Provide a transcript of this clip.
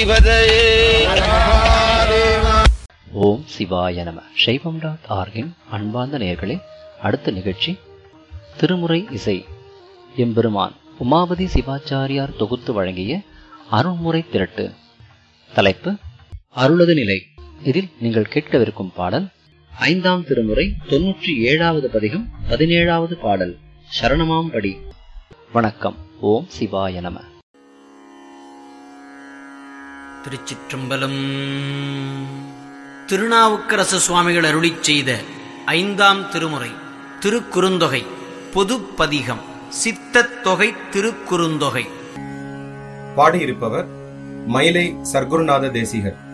பார்வதீபதையே ஓம் சிவாய நம சைவம் டாட் ஆர்கின் அன்பார்ந்த நேயர்களே அடுத்த நிகழ்ச்சி திருமுறை இசை எம்பெருமான் உமாபதி சிவாச்சாரியார் தொகுத்து வழங்கிய அருள்முறை திரட்டு தலைப்பு அருளது நிலை இதில் நீங்கள் கேட்கவிருக்கும் பாடல் ஐந்தாம் திருமுறை தொன்னூற்றி ஏழாவது பதிகம் பதினேழாவது பாடல் சரணமாம் படி வணக்கம் ஓம் சிவாய நம திருச்சிற்றம்பலம் திருநாவுக்கரசு சுவாமிகள் அருளிச் செய்த ஐந்தாம் திருமுறை திருக்குறுந்தொகை பொதுப்பதிகம் சித்தத் தொகை திருக்குறுந்தொகை பாடியிருப்பவர் மயிலை சர்க்குருநாத தேசிகர்